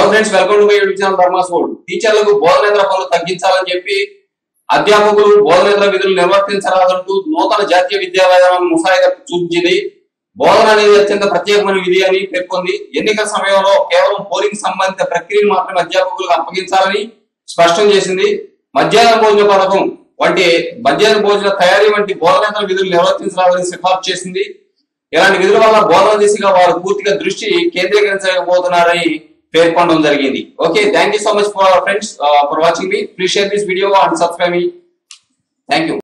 friends welcome to my YouTube channel Dharma's world టీచర్లకు బోధనేతర పనులు తగ్గించాలని చెప్పి అధ్యాపకులు బోధనేతర విధులు నిర్వర్తించరాదంటూ నూతన జాతీయ విద్యా విధానం ముసాయిదా సూచించింది బోధన అనేది అత్యంత ప్రత్యేకమైన విధి అని పేర్కొంది ఎన్నికల సమయంలో కేవలం పోలింగ్ సంబంధిత ప్రక్రియను మాత్రమే అధ్యాపకులకు అప్పగించాలని స్పష్టం చేసింది మధ్యాహ్న భోజన పథకం వంటి మధ్యాహ్న భోజన తయారీ వంటి బోధనేతర విధులు నిర్వర్తించాలని సిఫార్సు చేసింది ఇలాంటి విధుల వల్ల బోధన దిశగా వారు పూర్తిగా దృష్టి కేంద్రీకరించకపోతున్నారని పేర్కొనడం జరిగింది okay thank you so much for friends for watching మీ please share this video and subscribe మీ థ్యాంక్ యూ